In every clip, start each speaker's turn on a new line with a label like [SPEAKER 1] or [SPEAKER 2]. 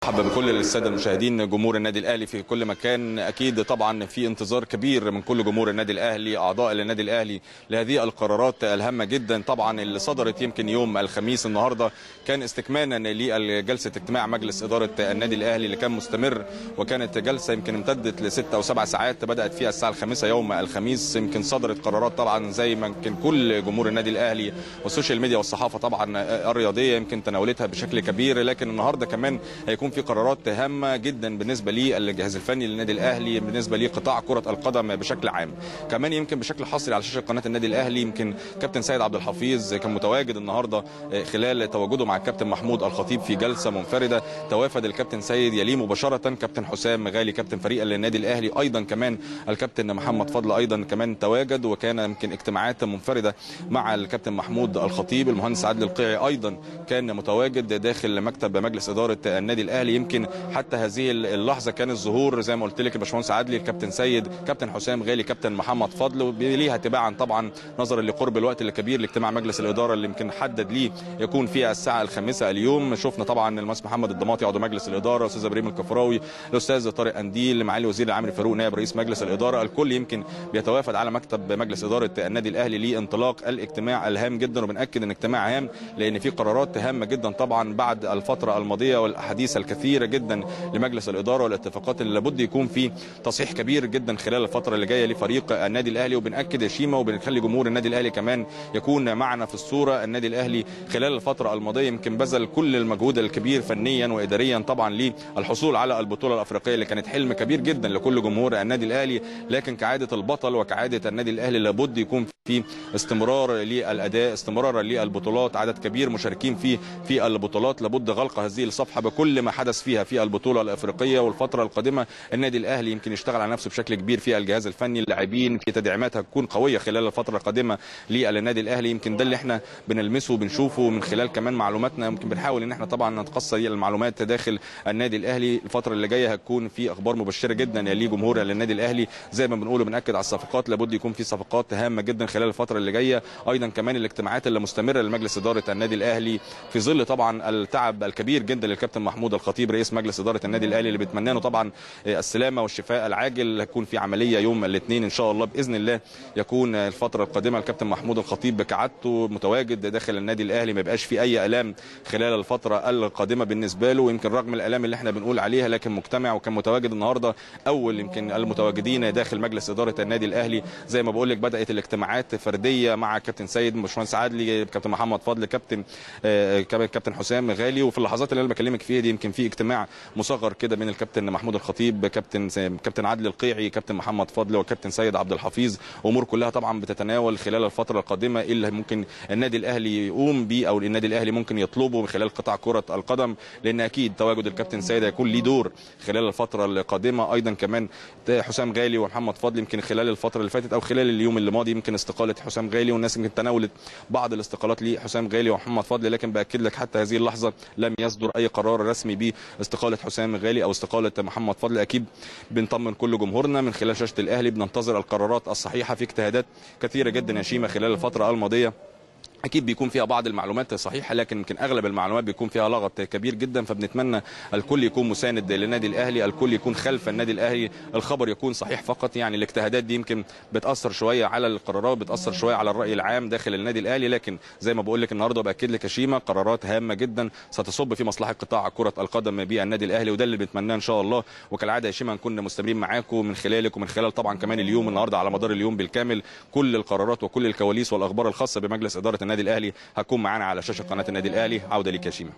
[SPEAKER 1] مرحبا بكل الساده المشاهدين جمهور النادي الاهلي في كل مكان اكيد طبعا في انتظار كبير من كل جمهور النادي الاهلي اعضاء النادي الاهلي لهذه القرارات الهامه جدا طبعا اللي صدرت يمكن يوم الخميس النهارده كان استكمالا لجلسه اجتماع مجلس اداره النادي الاهلي اللي كان مستمر وكانت جلسه يمكن امتدت لست او سبع ساعات بدات فيها الساعه الخامسه يوم الخميس يمكن صدرت قرارات طبعا زي ما يمكن كل جمهور النادي الاهلي والسوشيال ميديا والصحافه طبعا الرياضيه يمكن تناولتها بشكل كبير لكن النهارده كمان هيكون في قرارات هامه جدا بالنسبه للجهاز الفني للنادي الاهلي بالنسبه لقطاع كره القدم بشكل عام كمان يمكن بشكل حصري على شاشه قناه النادي الاهلي يمكن كابتن سيد عبد الحفيظ كان متواجد النهارده خلال تواجده مع الكابتن محمود الخطيب في جلسه منفرده توافد الكابتن سيد يليه مباشره كابتن حسام غالي كابتن فريق النادي الاهلي ايضا كمان الكابتن محمد فضل ايضا كمان تواجد وكان يمكن اجتماعات منفرده مع الكابتن محمود الخطيب المهندس عادل القيعي ايضا كان متواجد داخل مكتب مجلس اداره النادي الاهلي يمكن حتى هذه اللحظه كان الظهور زي ما قلت لك الباشمهندس عادلي الكابتن سيد كابتن حسام غالي كابتن محمد فضل ليها تباعا طبعا نظرا لقرب الوقت الكبير لاجتماع مجلس الاداره اللي يمكن حدد ليه يكون فيها الساعه الخامسه اليوم شفنا طبعا المهندس محمد الضماطي عضو مجلس الاداره الاستاذ ابراهيم الكفراوي الاستاذ طارق انديل معالي وزير العام فاروق نائب رئيس مجلس الاداره الكل يمكن بيتوافد على مكتب مجلس اداره النادي الاهلي لانطلاق الاجتماع الهام جدا وبناكد ان اجتماع هام لان في قرارات هامه جدا طبعا بعد الفتره الماضيه والاحاديث الكثيره جدا لمجلس الاداره والاتفاقات اللي لابد يكون في تصحيح كبير جدا خلال الفتره اللي جايه لفريق النادي الاهلي وبناكد يا شيما وبنخلي جمهور النادي الاهلي كمان يكون معنا في الصوره النادي الاهلي خلال الفتره الماضيه يمكن بذل كل المجهود الكبير فنيا واداريا طبعا للحصول على البطوله الافريقيه اللي كانت حلم كبير جدا لكل جمهور النادي الاهلي لكن كعاده البطل وكعاده النادي الاهلي لابد يكون في استمرار للاداء استمرار للبطولات عدد كبير مشاركين في في البطولات لابد غلق هذه الصفحه بكل ما حدث فيها في البطوله الافريقيه والفتره القادمه النادي الاهلي يمكن يشتغل على نفسه بشكل كبير في الجهاز الفني اللاعبين في تدعيمات هتكون قويه خلال الفتره القادمه للنادي الاهلي يمكن ده اللي احنا بنلمسه وبنشوفه من خلال كمان معلوماتنا يمكن بنحاول ان احنا طبعا نتقصى المعلومات داخل النادي الاهلي الفتره اللي جايه هتكون في اخبار مبشره جدا لجمهور النادي الاهلي زي ما بنقول وبناكد على الصفقات لابد يكون في صفقات هامه جدا خلال الفتره اللي جايه ايضا كمان الاجتماعات اللي مستمره لمجلس اداره النادي الاهلي في ظل طبعا التعب الكبير جدا للكابتن محمود الخطيب رئيس مجلس اداره النادي الاهلي اللي بتمنى له طبعا السلامه والشفاء العاجل هتكون في عمليه يوم الاثنين ان شاء الله باذن الله يكون الفتره القادمه الكابتن محمود الخطيب كعادته متواجد داخل النادي الاهلي ما يبقاش في اي الام خلال الفتره القادمه بالنسبه له ويمكن رغم الالام اللي احنا بنقول عليها لكن مجتمع وكان متواجد النهارده اول يمكن المتواجدين داخل مجلس اداره النادي الاهلي زي ما بقول لك بدات الاجتماعات فرديه مع كابتن سيد باشمهندس عادلي كابتن محمد فضل كابتن آه كابتن حسام غالي وفي اللحظات اللي انا بكلمك فيها دي يمكن في اجتماع مصغر كده بين الكابتن محمود الخطيب كابتن كابتن عادل القيعي كابتن محمد فضل وكابتن سيد عبد الحفيظ امور كلها طبعا بتتناول خلال الفتره القادمه ايه اللي ممكن النادي الاهلي يقوم بيه او النادي الاهلي ممكن يطلبه من خلال قطاع كره القدم لان اكيد تواجد الكابتن سيد هيكون ليه دور خلال الفتره القادمه ايضا كمان حسام غالي ومحمد فضل يمكن خلال الفتره اللي فاتت او خلال اليوم اللي ماضي يمكن استقاله حسام غالي والناس يمكن تناولت بعض الاستقالات لحسام غالي ومحمد فضل لكن باكد لك حتى هذه اللحظه لم يصدر اي قرار رسمي باستقاله حسام غالي او استقاله محمد فضل اكيد بنطمن كل جمهورنا من خلال شاشه الاهلي بننتظر القرارات الصحيحه في اجتهادات كثيره جدا يا شيماء خلال الفتره الماضيه اكيد بيكون فيها بعض المعلومات صحيحه لكن يمكن اغلب المعلومات بيكون فيها لغط كبير جدا فبنتمنى الكل يكون مساند للنادي الاهلي الكل يكون خلف النادي الاهلي الخبر يكون صحيح فقط يعني الاجتهادات دي يمكن بتاثر شويه على القرارات بتاثر شويه على الراي العام داخل النادي الاهلي لكن زي ما بقول لك النهارده باكد لك يا شيماء قرارات هامه جدا ستصب في مصلحه قطاع كره القدم بالنادي الاهلي وده اللي بنتمناه ان شاء الله وكالعاده يا شيماء نكون مستمرين معاكم من خلالك ومن خلال طبعا كمان اليوم النهارده على مدار اليوم بالكامل كل القرارات وكل الكواليس والاخبار الخاصه بمجلس اداره النادي الاهلي هتكون معانا على شاشه قناه النادي الاهلي عوده ليك يا شيماء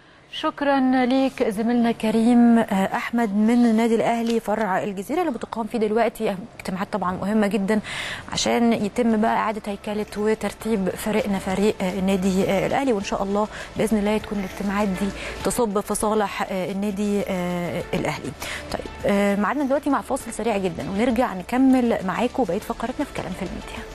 [SPEAKER 2] شكرا ليك زميلنا كريم احمد من النادي الاهلي فرع الجزيره اللي بتقام فيه دلوقتي اجتماعات طبعا مهمه جدا عشان يتم بقى اعاده هيكله وترتيب فريقنا فريق النادي الاهلي وان شاء الله باذن الله تكون الاجتماعات دي تصب في صالح النادي الاهلي. طيب معانا دلوقتي مع فاصل سريع جدا ونرجع نكمل معاكم بقيه فقراتنا في كلام في الميديا.